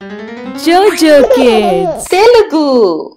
Jojo Kids. Telugu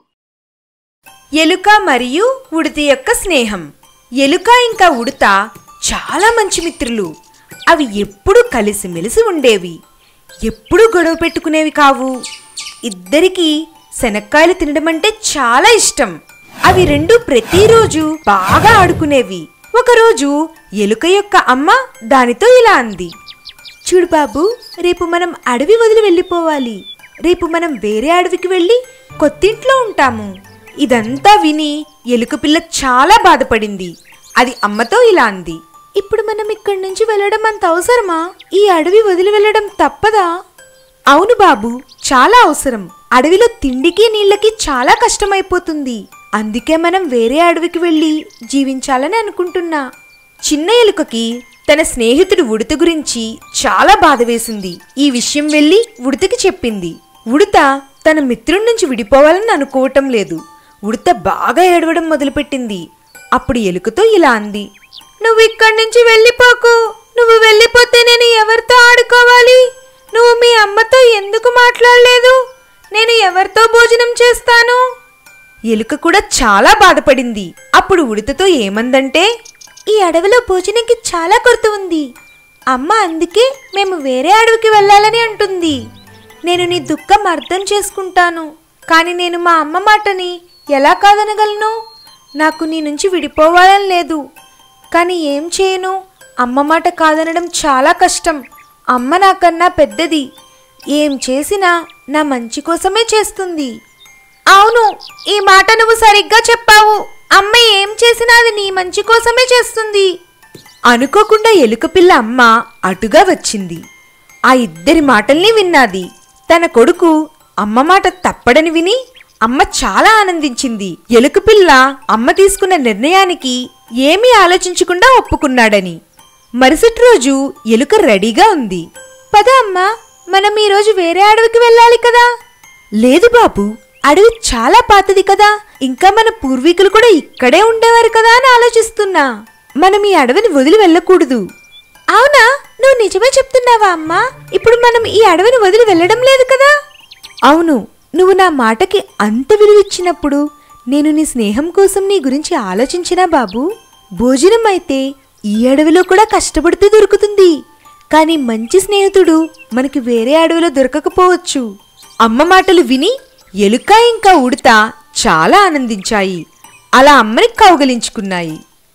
ఎలుక మరియు ఉడత యొక్క స్నేహం ఎలుక ఇంకా ఉడత చాలా మంచి మిత్రులు అవి ఎప్పుడూ కలిసిమెలిసి ఉండేవి ఎప్పుడూ గొడవ పెట్టుకునేవి కావు ఇద్దరికీ శనక్కాయలు తినడం అంటే చాలా ఇష్టం అవి రెండు ప్రతిరోజు బాగా ఆడుకునేవి ఒకరోజు ఎలుక యొక్క అమ్మ దానితో ఇలా అంది చూడు బాబు రేపు మనం అడవి వదిలి వెళ్ళిపోవాలి రేపు మనం వేరే అడవికి వెళ్ళి కొత్తింట్లో ఉంటాము ఇదంతా విని ఎలుక పిల్ల చాలా బాధపడింది అది అమ్మతో ఇలా అంది ఇప్పుడు మనం ఇక్కడి నుంచి వెళ్ళడం అంత అవసరమా ఈ అడవి వదిలి వెళ్ళడం తప్పదా అవును బాబు చాలా అవసరం అడవిలో తిండికి నీళ్ళకి చాలా కష్టమైపోతుంది అందుకే మనం వేరే అడవికి వెళ్ళి జీవించాలని అనుకుంటున్నా చిన్న ఎలుకకి తన స్నేహితుడు ఉడత గురించి చాలా బాధ వేసింది ఈ విషయం వెళ్ళి ఉడతకి చెప్పింది ఉడత తన మిత్రుడి నుంచి విడిపోవాలని అనుకోవటం లేదు ఉడత బాగా ఏడవడం మొదలుపెట్టింది అప్పుడు ఎలుకతో ఇలా అంది నువ్వు ఇక్కడి నుంచి వెళ్ళిపోకు నువ్వు వెళ్ళిపోతే నేను ఎవరితో ఆడుకోవాలి నువ్వు మీ అమ్మతో ఎందుకు మాట్లాడలేదు నేను ఎవరితో భోజనం చేస్తాను ఎలుక కూడా చాలా బాధపడింది అప్పుడు ఉడతతో ఏమందంటే ఈ అడవిలో భోజనంకి చాలా కొరత ఉంది అమ్మ అందుకే మేము వేరే అడవికి వెళ్ళాలని అంటుంది నేను నీ దుఃఖం అర్థం చేసుకుంటాను కానీ నేను మా అమ్మ మాటని ఎలా కాదనగలను నాకు నీ నుంచి విడిపోవాలని లేదు కానీ ఏం చేయను అమ్మ మాట కాదనడం చాలా కష్టం అమ్మ నాకన్నా పెద్దది ఏం చేసినా నా మంచి కోసమే చేస్తుంది అవును ఈ మాట నువ్వు సరిగ్గా చెప్పావు అమ్మ ఏం చేసినా అది నీ మంచి కోసమే చేస్తుంది అనుకోకుండా ఎలుకపిల్ల అమ్మ అటుగా వచ్చింది ఆ ఇద్దరి మాటల్ని విన్నాది తన కొడుకు అమ్మ మాట తప్పడని విని అమ్మ చాలా ఆనందించింది ఎలుకపిల్ల అమ్మ తీసుకున్న నిర్ణయానికి ఏమీ ఆలోచించకుండా ఒప్పుకున్నాడని మరుసటి రోజు ఎలుక రెడీగా ఉంది పద అమ్మా మనం ఈరోజు వేరే అడవికి వెళ్ళాలి కదా లేదు బాబు అడవి చాలా పాతది కదా ఇంకా మన పూర్వీకులు కూడా ఇక్కడే ఉండేవారు కదా అని ఆలోచిస్తున్నా మనం ఈ అడవిని వదిలి వెళ్ళకూడదు అవునా నువ్వు నిజమే చెప్తున్నావా అమ్మా ఇప్పుడు మనం ఈ అడవిని వదిలి వెళ్ళడం లేదు కదా అవును నువ్వు నా మాటకి అంత విలువిచ్చినప్పుడు నేను నీ స్నేహం కోసం నీ గురించి ఆలోచించినా బాబు భోజనం అయితే ఈ అడవిలో కూడా కష్టపడితే దొరుకుతుంది కానీ మంచి స్నేహితుడు మనకి వేరే అడవిలో దొరకకపోవచ్చు అమ్మ మాటలు విని ఎలుక ఇంకా ఉడత చాలా ఆనందించాయి అలా అమ్మని కౌగలించుకున్నాయి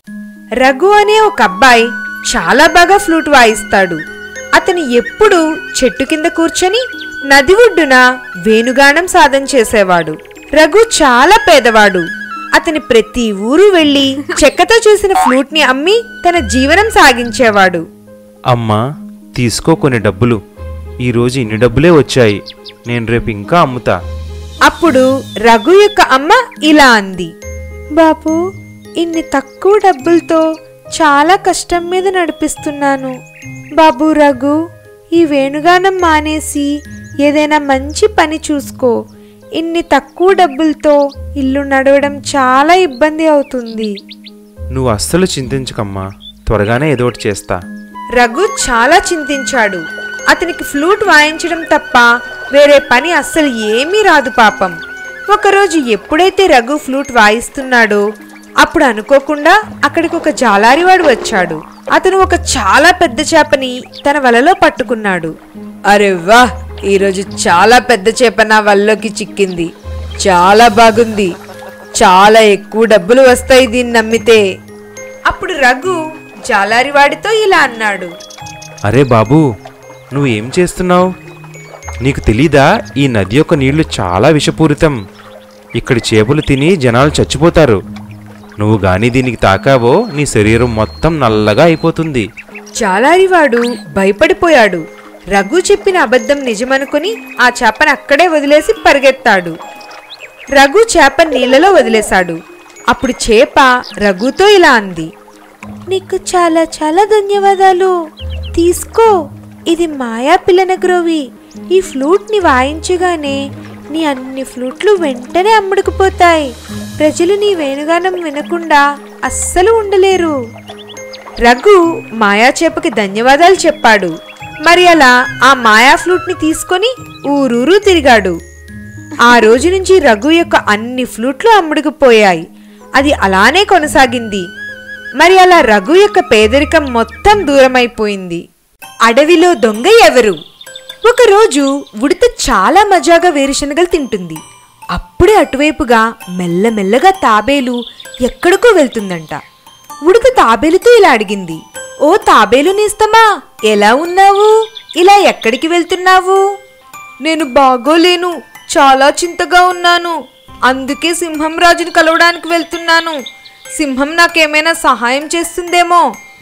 రఘు అనే ఒక అబ్బాయి చాలా బాగా ఫ్లూట్ వాయిస్తాడు అతను ఎప్పుడూ చెట్టు కింద కూర్చొని నది ఒడ్డున వేణుగానం సాధన చేసేవాడు రఘు చాలా పేదవాడు అతని ప్రతి ఊరు వెళ్లి చెక్కతో చేసిన ఫ్లూట్ ని అమ్మి తన జీవనం సాగించేవాడు అమ్మా తీసుకో కొన్ని డబ్బులు ఈరోజు ఇన్ని డబ్బులే వచ్చాయి నేను రేపు ఇంకా అమ్ముతా అప్పుడు రఘు యొక్క అమ్మ ఇలా అంది బాబు ఇన్ని తక్కువ డబ్బులతో చాలా కష్టం మీద నడిపిస్తున్నాను బాబు రఘు ఈ వేణుగానం మానేసి ఏదైనా మంచి పని చూసుకో ఇన్ని తక్కువ డబ్బులతో ఇల్లు నడవడం చాలా ఇబ్బంది అవుతుంది నువ్వు అస్సలు చింతించకమ్మా త్వరగానే ఏదో ఒకటి చేస్తా రఘు చాలా చింతించాడు అతనికి ఫ్లూట్ వాయించడం తప్ప వేరే పని అస్సలు ఏమీ రాదు పాపం ఒకరోజు ఎప్పుడైతే రఘు ఫ్లూట్ వాయిస్తున్నాడో అప్పుడు అనుకోకుండా అక్కడికి ఒక జాలారివాడు వచ్చాడు అతను ఒక చాలా పెద్ద చేపని తన వలలో పట్టుకున్నాడు అరే వా ఈరోజు చాలా పెద్ద చేప నా వల్లోకి చిక్కింది చాలా బాగుంది చాలా ఎక్కువ డబ్బులు వస్తాయి దీన్ని నమ్మితే అప్పుడు రఘు జాలారివాడితో ఇలా అన్నాడు అరే బాబూ నువ్వు ఏం చేస్తున్నావు నీకు తెలీదా ఈ నది యొక్క నీళ్లు చాలా విషపూరితం ఇక్కడి చేపలు తిని జనాలు చచ్చిపోతారు నువ్వు గాని దీనికి తాకావో నీ శరీరం మొత్తం నల్లగా అయిపోతుంది జాలారివాడు భయపడిపోయాడు రఘు చెప్పిన అబద్ధం నిజమనుకుని ఆ చేపను అక్కడే వదిలేసి పరిగెత్తాడు రఘు చేప నీళ్ళలో వదిలేశాడు అప్పుడు చేప రఘుతో ఇలా అంది నీకు చాలా చాలా ధన్యవాదాలు తీసుకో ఇది మాయా పిల్లన గ్రోవి ఈ ఫ్లూట్ ని వాయించగానే నీ అన్ని ఫ్లూట్లు వెంటనే అమ్ముడుకుపోతాయి ప్రజలు నీ వేణుగానం వినకుండా అస్సలు ఉండలేరు రఘు మాయా చేపకి ధన్యవాదాలు చెప్పాడు మరి అలా ఆ మాయా ఫ్లూట్ని తీసుకొని ఊరూరు తిరిగాడు ఆ రోజు నుంచి రఘు యొక్క అన్ని ఫ్లూట్లు అమ్ముడుకుపోయాయి అది అలానే కొనసాగింది మరి అలా రఘు యొక్క పేదరికం మొత్తం దూరమైపోయింది అడవిలో దొంగ ఎవరు ఒకరోజు ఉడత చాలా మజాగా వేరుశనగలు తింటుంది అప్పుడే అటువైపుగా మెల్లమెల్లగా తాబేలు ఎక్కడికో వెళ్తుందంట ఉడత తాబేలుతో ఇలా అడిగింది ఓ తాబేలు నేస్తమా ఎలా ఉన్నావు ఇలా ఎక్కడికి వెళ్తున్నావు నేను బాగోలేను చాలా చింతగా ఉన్నాను అందుకే సింహం రాజుని కలవడానికి వెళ్తున్నాను సింహం నాకేమైనా సహాయం చేస్తుందేమో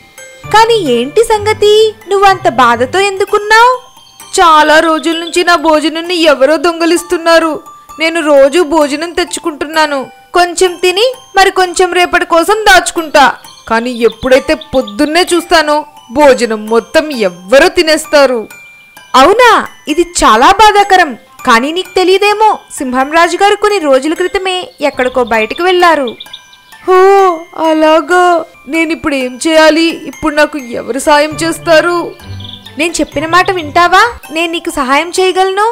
కానీ ఏంటి సంగతి నువ్వు అంత బాధతో ఎందుకున్నావు చాలా రోజుల నుంచి నా భోజనాన్ని ఎవరో దొంగలిస్తున్నారు నేను రోజు భోజనం తెచ్చుకుంటున్నాను కొంచెం తిని మరి కొంచెం రేపటి కోసం దాచుకుంటా కానీ ఎప్పుడైతే పొద్దున్నే చూస్తానో భోజనం మొత్తం ఎవ్వరో తినేస్తారు అవునా ఇది చాలా బాధాకరం కానీ నీకు తెలియదేమో సింహం రాజు గారు కొన్ని రోజుల క్రితమే ఎక్కడికో బయటకు వెళ్ళారు హో అలాగా నేను ఇప్పుడు ఏం చేయాలి ఇప్పుడు నాకు ఎవరు సాయం చేస్తారు నేను చెప్పిన మాట వింటావా నేను నీకు సహాయం చేయగలను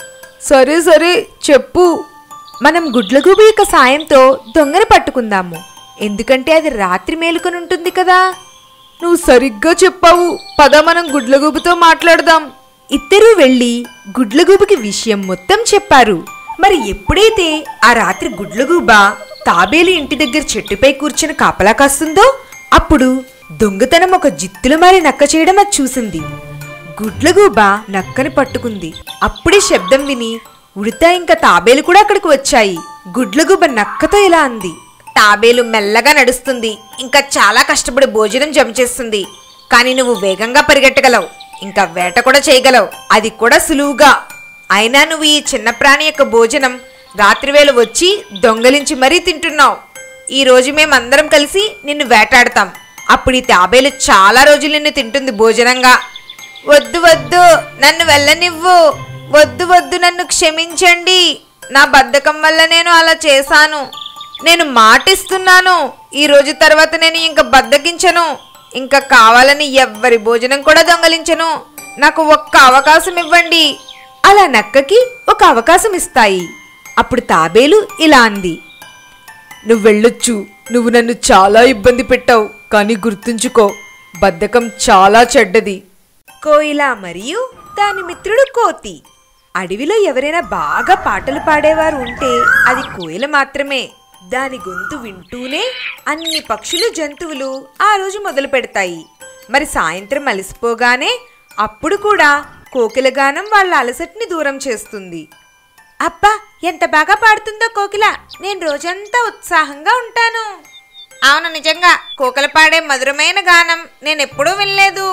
సరే సరే చెప్పు మనం గుడ్లగూబి యొక్క సాయంతో దొంగని పట్టుకుందాము ఎందుకంటే అది రాత్రి మేలుకొని ఉంటుంది కదా నువ్వు సరిగ్గా చెప్పావు పద మనం గుడ్లగూబితో మాట్లాడదాం ఇద్దరూ వెళ్ళి గుడ్లగూబకి విషయం మొత్తం చెప్పారు మరి ఎప్పుడైతే ఆ రాత్రి గుడ్లగూబ తాబేలు ఇంటి దగ్గర చెట్టుపై కూర్చుని కాపలా కాస్తుందో అప్పుడు దొంగతనం ఒక జిత్తులు మారి నక్క చేయడం అది చూసింది గుడ్లగూబ నక్కని పట్టుకుంది అప్పుడే శబ్దం విని ఉడత ఇంకా తాబేలు కూడా అక్కడికి వచ్చాయి గుడ్లగూబ నక్కతో ఇలా అంది తాబేలు మెల్లగా నడుస్తుంది ఇంకా చాలా కష్టపడి భోజనం జమ చేస్తుంది కానీ నువ్వు వేగంగా పరిగెట్టగలవు ఇంకా వేట కూడా చేయగలవు అది కూడా సులువుగా అయినా నువ్వు ఈ చిన్న ప్రాణి యొక్క భోజనం రాత్రివేళ వచ్చి దొంగలించి మరీ తింటున్నావు ఈ రోజు మేమందరం కలిసి నిన్ను వేటాడతాం అప్పుడు ఈ తాబేలు చాలా రోజులు నిన్ను తింటుంది భోజనంగా వద్దు వద్దు నన్ను వెళ్ళనివ్వు వద్దు వద్దు నన్ను క్షమించండి నా బద్ధకం వల్ల నేను అలా చేశాను నేను మాటిస్తున్నాను ఈ రోజు తర్వాత నేను ఇంకా బద్దకించను ఇంకా కావాలని ఎవ్వరి భోజనం కూడా దొంగలించను నాకు ఒక్క అవకాశం ఇవ్వండి అలా నక్కకి ఒక అవకాశం ఇస్తాయి అప్పుడు తాబేలు ఇలా అంది నువ్వు వెళ్ళొచ్చు నువ్వు నన్ను చాలా ఇబ్బంది పెట్టావు కానీ గుర్తుంచుకో బద్ధకం చాలా చెడ్డది కోయిల మరియు దాని మిత్రుడు కోతి అడవిలో ఎవరైనా బాగా పాటలు పాడేవారు ఉంటే అది కోయిల మాత్రమే దాని గొంతు వింటూనే అన్ని పక్షులు జంతువులు ఆ రోజు మొదలు పెడతాయి మరి సాయంత్రం అలసిపోగానే అప్పుడు కూడా కోకిల గానం వాళ్ళ అలసటిని దూరం చేస్తుంది అబ్బా ఎంత బాగా పాడుతుందో కోకిల నేను రోజంతా ఉత్సాహంగా ఉంటాను అవును నిజంగా కోకిల పాడే మధురమైన గానం నేను ఎప్పుడూ వినలేదు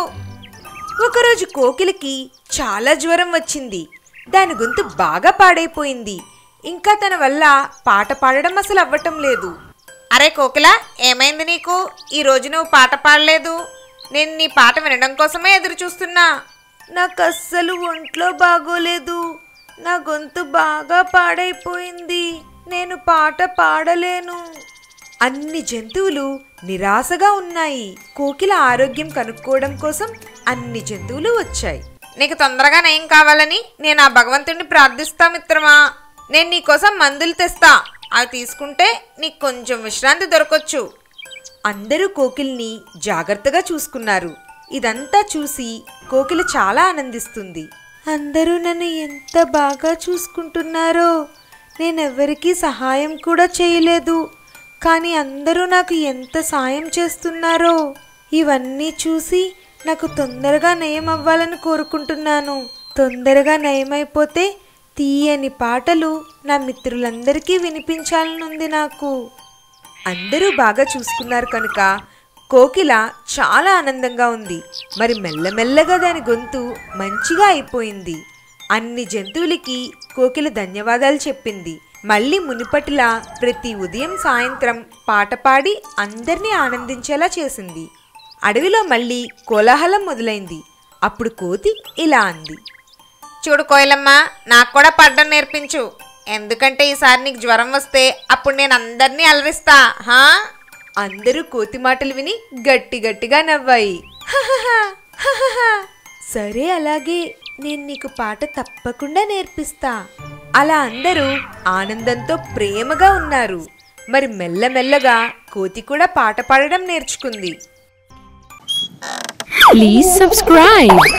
ఒకరోజు కోకిలకి చాలా జ్వరం వచ్చింది దాని గొంతు బాగా పాడైపోయింది ఇంకా తన వల్ల పాట పాడడం అసలు అవ్వటం లేదు అరే కోకిల ఏమైంది నీకు ఈ రోజు నువ్వు పాట పాడలేదు నేను నీ పాట వినడం కోసమే ఎదురు చూస్తున్నా నాకు అస్సలు ఒంట్లో బాగోలేదు నా గొంతు బాగా పాడైపోయింది నేను పాట పాడలేను అన్ని జంతువులు నిరాశగా ఉన్నాయి కోకిల ఆరోగ్యం కనుక్కోవడం కోసం అన్ని జంతువులు వచ్చాయి నీకు తొందరగా నయం కావాలని నేను ఆ భగవంతుడిని ప్రార్థిస్తా మిత్రమా నేను నీకోసం మందులు తెస్తా అవి తీసుకుంటే నీకు కొంచెం విశ్రాంతి దొరకొచ్చు అందరూ కోకిల్ని జాగ్రత్తగా చూసుకున్నారు ఇదంతా చూసి కోకిల చాలా ఆనందిస్తుంది అందరూ నన్ను ఎంత బాగా చూసుకుంటున్నారో నేనెవ్వరికీ సహాయం కూడా చేయలేదు కానీ అందరూ నాకు ఎంత సాయం చేస్తున్నారో ఇవన్నీ చూసి నాకు తొందరగా నయం అవ్వాలని కోరుకుంటున్నాను తొందరగా నయమైపోతే తీయని పాటలు నా మిత్రులందరికీ వినిపించాలనుంది నాకు అందరూ బాగా చూసుకున్నారు కనుక కోకిల చాలా ఆనందంగా ఉంది మరి మెల్లమెల్లగా దాని గొంతు మంచిగా అయిపోయింది అన్ని జంతువులకి కోకిల ధన్యవాదాలు చెప్పింది మళ్ళీ మునిపటిలా ప్రతి ఉదయం సాయంత్రం పాట పాడి అందరినీ ఆనందించేలా చేసింది అడవిలో మళ్ళీ కోలాహలం మొదలైంది అప్పుడు కోతి ఇలా అంది చూడు కోయలమ్మ నాకు కూడా పడ్డం నేర్పించు ఎందుకంటే ఈసారి నీకు జ్వరం వస్తే అప్పుడు నేను అందరినీ అలరిస్తా హా అందరూ కోతి మాటలు విని గట్టి గట్టిగా నవ్వాయి "హహహ, హహహ." సరే అలాగే నేను నీకు పాట తప్పకుండా నేర్పిస్తా అలా అందరూ ఆనందంతో ప్రేమగా ఉన్నారు మరి మెల్లమెల్లగా కోతి కూడా పాట పాడడం నేర్చుకుంది Please subscribe.